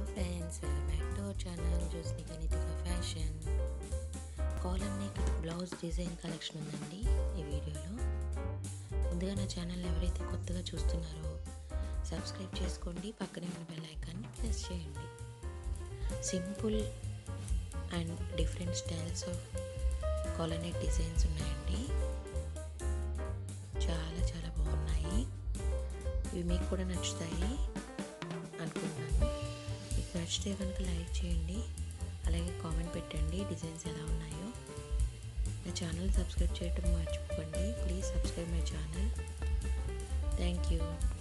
friends welcome back to our channel చూసి గణితిక fashion collar neck blouse design collection ఉందండి ఈ వీడియోలో ముందుగా నా ఛానల్ ఎవరైతే కొత్తగా చూస్తున్నారో సబ్స్క్రైబ్ చేసుకోండి పక్కనే ఉన్న బెల్ ఐకాన్ని ప్రెస్ చేయండి simple and different styles of collar neck designs ఉన్నాయండి చాలా చాలా బాగున్నాయి ఇవి మీకు కూడా నచ్చుతాయి అనుకుంటున్నాను మీకు నచ్చితే కనుక లైక్ చేయండి అలాగే కామెంట్ పెట్టండి డిజైన్స్ ఎలా ఉన్నాయో నా ఛానల్ సబ్స్క్రైబ్ చేయటం మర్చిపోకండి please subscribe my channel thank you